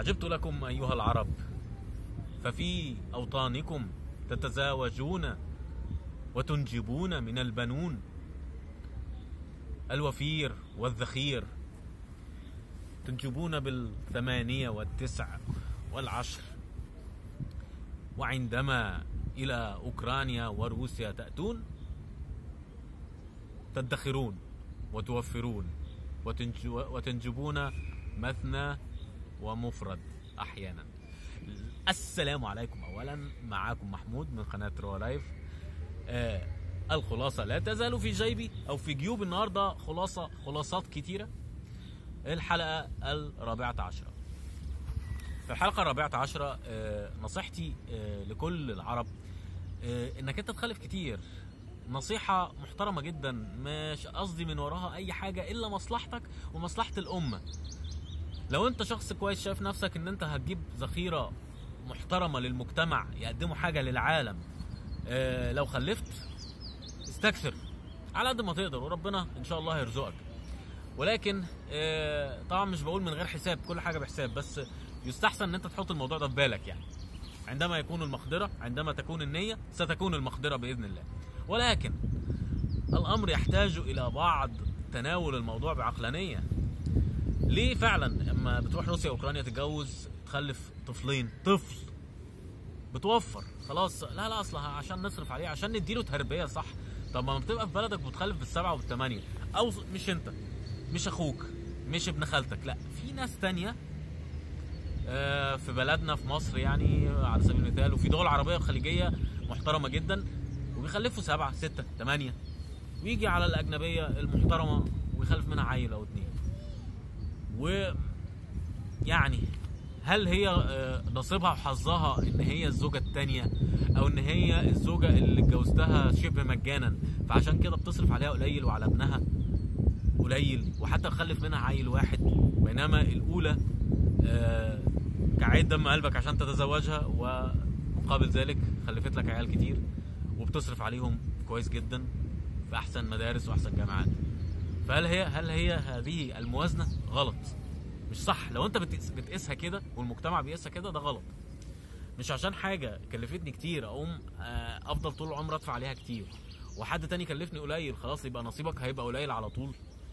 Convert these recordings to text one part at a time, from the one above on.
عجبت لكم أيها العرب ففي أوطانكم تتزاوجون وتنجبون من البنون الوفير والذخير تنجبون بالثمانية والتسع والعشر وعندما إلى أوكرانيا وروسيا تأتون تدخرون وتوفرون وتنجبون مثنى ومفرد أحيانا السلام عليكم أولا معاكم محمود من قناة روا لايف آه الخلاصة لا تزال في جيبي أو في جيوب النهاردة خلاصة خلاصات كتيرة الحلقة الرابعة عشرة في الحلقة الرابعة عشرة آه نصيحتي آه لكل العرب آه انك انت تخلف كتير نصيحة محترمة جدا مش قصدي من وراها اي حاجة الا مصلحتك ومصلحة الامة لو انت شخص كويس شايف نفسك ان انت هتجيب ذخيرة محترمة للمجتمع يقدموا حاجة للعالم اه لو خلفت استكثر على قد ما تقدر وربنا ان شاء الله هيرزقك ولكن اه طبعا مش بقول من غير حساب كل حاجة بحساب بس يستحسن ان انت تحط الموضوع ده في بالك يعني عندما يكون المقدرة عندما تكون النية ستكون المقدرة بإذن الله ولكن الأمر يحتاج إلى بعض تناول الموضوع بعقلانية ليه فعلا اما بتروح روسيا واوكرانيا تتجوز تخلف طفلين طفل بتوفر خلاص لا لا اصلها عشان نصرف عليه عشان نديله تربيه صح طب ما بتبقى في بلدك بتخلف بالسبعه وبالثمانيه او مش انت مش اخوك مش ابن خالتك لا في ناس تانية في بلدنا في مصر يعني على سبيل المثال وفي دول عربيه وخليجيه محترمه جدا وبيخلفوا سبعه سته ثمانيه ويجي على الاجنبيه المحترمه ويخلف منها عيل او اتنين و يعني هل هي نصيبها وحظها ان هي الزوجه الثانيه او ان هي الزوجه اللي اتجوزتها شبه مجانا فعشان كده بتصرف عليها قليل وعلى ابنها قليل وحتى تخلف منها عيل واحد بينما الاولى كعيد دم قلبك عشان تتزوجها ومقابل ذلك خلفت لك عيال كتير وبتصرف عليهم كويس جدا في احسن مدارس واحسن جامعات فهل هي هل هي هذه الموازنه غلط مش صح لو انت بتقيسها كده والمجتمع بيقيسها كده ده غلط مش عشان حاجه كلفتني كتير اقوم افضل طول العمر ادفع عليها كتير وحد تاني كلفني قليل خلاص يبقى نصيبك هيبقى قليل على طول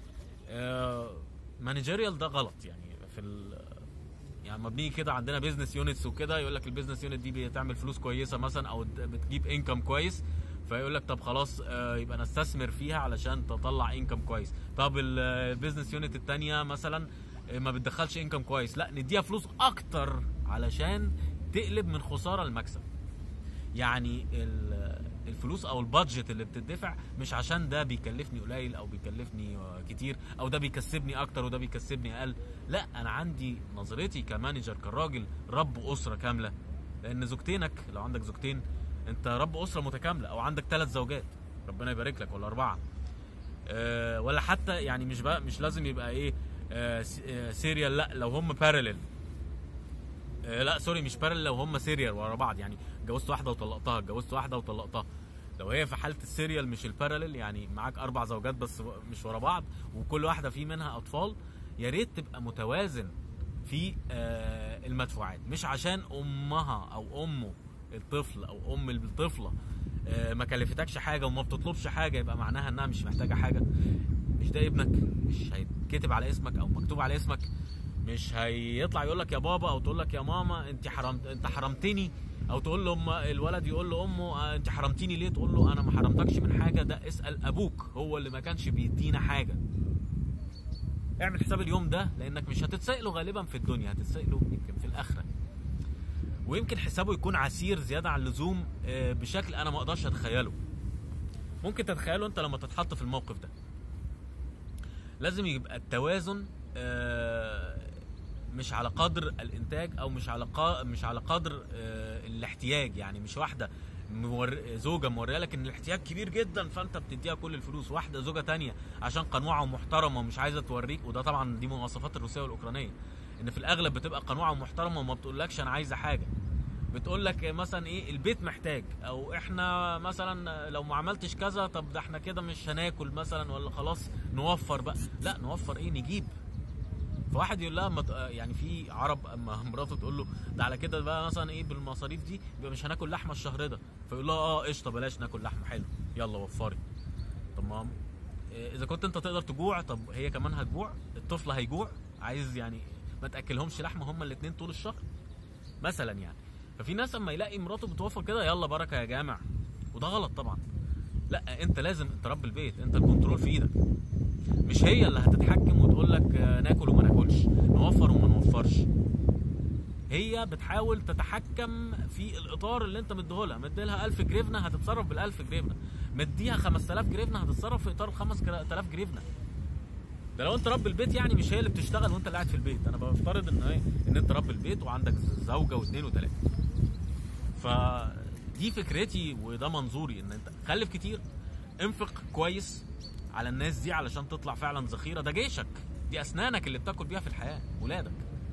مانجيريال ده غلط يعني في ال يعني لما بنيجي كده عندنا بيزنس يونتس وكده يقول لك البيزنس يونت دي بتعمل فلوس كويسه مثلا او بتجيب انكم كويس فيقول لك طب خلاص يبقى نستثمر فيها علشان تطلع انكم كويس طب البيزنس يونت الثانيه مثلا ما بتدخلش انكم كويس لا نديها فلوس اكتر علشان تقلب من خساره لمكسب يعني الفلوس او البادجت اللي بتدفع مش عشان ده بيكلفني قليل او بيكلفني كتير او ده بيكسبني اكتر وده بيكسبني اقل لا انا عندي نظرتي كمانجر كراجل رب اسره كامله لان زوجتينك لو عندك زوجتين انت رب اسره متكامله او عندك ثلاث زوجات ربنا يبارك لك ولا اربعه أه ولا حتى يعني مش بقى مش لازم يبقى ايه أه سيريال لا لو هم بارلل أه لا سوري مش بارلل لو هم سيريال ورا بعض يعني اتجوزت واحده وطلقتها اتجوزت واحده وطلقتها لو هي في حاله السيريال مش البارلل يعني معاك اربع زوجات بس مش ورا بعض وكل واحده في منها اطفال يا ريت تبقى متوازن في المدفوعات مش عشان امها او امه الطفل او ام الطفله ما كلفتكش حاجه وما بتطلبش حاجه يبقى معناها انها مش محتاجه حاجه مش ده ابنك مش هيتكتب على اسمك او مكتوب على اسمك مش هيطلع يقول لك يا بابا او تقول لك يا ماما انت حرمت انت حرمتني او تقول له أم الولد يقول له امه انت حرمتيني ليه تقول له انا ما حرمتكش من حاجه ده اسال ابوك هو اللي ما كانش بيدينا حاجه اعمل حساب اليوم ده لانك مش هتتسائله غالبا في الدنيا هتتسائله يمكن في الاخره ويمكن حسابه يكون عسير زياده عن اللزوم بشكل انا ما اقدرش اتخيله ممكن تتخيله انت لما تتحط في الموقف ده لازم يبقى التوازن مش على قدر الانتاج او مش على مش على قدر الاحتياج يعني مش واحده مور... زوجه موريه لك ان الاحتياج كبير جدا فانت بتديها كل الفلوس واحده زوجه تانية عشان قنوعه ومحترمه ومش عايزه توريك وده طبعا دي مواصفات الروسيه والاوكرانيه ان في الاغلب بتبقى قنوعه ومحترمه وما بتقولكش انا عايزه حاجه بتقول لك مثلا ايه البيت محتاج او احنا مثلا لو ما عملتش كذا طب ده احنا كده مش هناكل مثلا ولا خلاص نوفر بقى لا نوفر ايه نجيب فواحد يقول لها مت... يعني في عرب اما مراته تقول له ده على كده بقى مثلا ايه بالمصاريف دي يبقى مش هناكل لحمه الشهر ده فيقول لها اه قشطه بلاش ناكل لحمه حلو يلا وفري طب ما إيه، اذا كنت انت تقدر تجوع طب هي كمان هتجوع الطفل هيجوع عايز يعني ما تاكلهمش لحمه هما الاثنين طول الشهر مثلا يعني ففي ناس اما يلاقي مراته بتوفر كده يلا بركه يا جامع وده غلط طبعا لا انت لازم انت رب البيت انت الكنترول في ايدك مش هي اللي هتتحكم وتقول لك آه، ناكل وما ناكلش نوفر وما نوفرش هي بتحاول تتحكم في الاطار اللي انت مديهولها مديلها 1000 جريفنه هتتصرف بال 1000 جريفنه مديها 5000 جريفنه هتتصرف في اطار 5000 جريفنه ده لو انت رب البيت يعني مش هي اللي بتشتغل وانت اللي قاعد في البيت انا بفترض ان ايه ان انت رب البيت وعندك زوجه واثنين وثلاثه فدي فكرتي وده منظوري ان انت خلف كتير انفق كويس على الناس دي علشان تطلع فعلا ذخيره ده جيشك دي اسنانك اللي بتاكل بيها في الحياه ولادك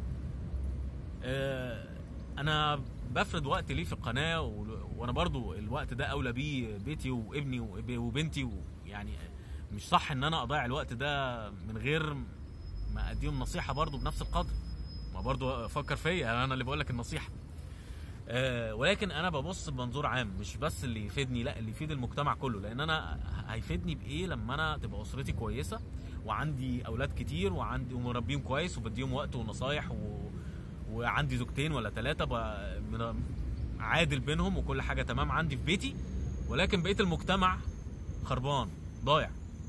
آه، انا بفرد وقت ليه في القناه و... وانا برضو الوقت ده اولى بيه بيتي وابني وب- وبنتي ويعني مش صح ان انا اضيع الوقت ده من غير ما اديهم نصيحه برضو بنفس القدر ما برضو افكر فيا انا اللي بقول لك النصيحه آه، ولكن انا ببص بمنظور عام مش بس اللي يفيدني لا اللي يفيد المجتمع كله لان انا هيفيدني بايه لما انا تبقى اسرتي كويسه وعندي اولاد كتير وعندي ومربيهم كويس وبديهم وقت ونصايح و... وعندي زوجتين ولا ثلاثه بقى من- عادل بينهم وكل حاجه تمام عندي في بيتي ولكن بقيه المجتمع خربان ضايع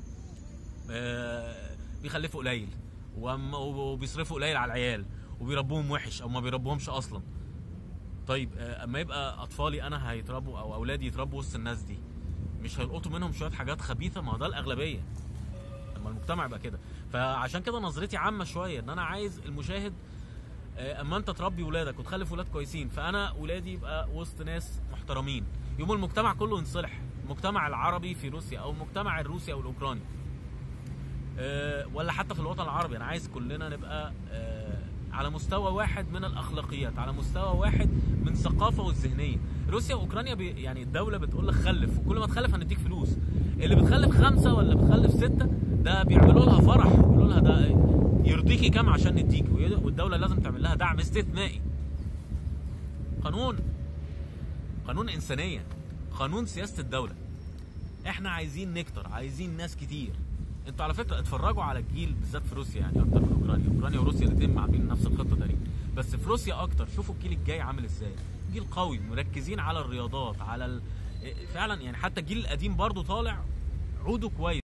آه، بيخلفوا قليل وأما- وبيصرفوا قليل على العيال وبيربوهم وحش او ما بيربوهمش اصلا طيب آه، اما يبقى اطفالي انا هيتربوا او اولادي يتربوا وسط الناس دي مش هيلقطوا منهم شويه حاجات خبيثه ما هو ده الاغلبيه لما المجتمع يبقى كده فعشان كده نظرتي عامه شويه ان انا عايز المشاهد آه، اما انت تربي ولادك وتخلف ولاد كويسين فانا ولادي يبقى وسط ناس محترمين يوم المجتمع كله ينصلح المجتمع العربي في روسيا او المجتمع الروسي او الاوكراني آه، ولا حتى في الوطن العربي انا عايز كلنا نبقى آه، على مستوى واحد من الاخلاقيات على مستوى واحد من الثقافه والذهنيه روسيا واوكرانيا بي يعني الدوله بتقول لك خلف وكل ما تخلف هنديك فلوس اللي بتخلف خمسه ولا بتخلف سته ده بيعملوا لها فرح يقولوا لها ده يرضيكي كام عشان نديكي وهي- والدوله لازم تعمل لها دعم استثنائي قانون قانون انسانيه قانون سياسه الدوله احنا عايزين نكتر عايزين ناس كتير انتوا على فكره اتفرجوا على الجيل بالذات في روسيا يعني اكتر من اوكرانيا اوكرانيا وروسيا الاثنين عاملين نفس الخطه تقريبا بس في روسيا اكتر شوفوا الجيل الجاي عامل ازاي جيل قوي مركزين على الرياضات على ال... فعلا يعني حتى الجيل القديم برضو طالع عوده كويس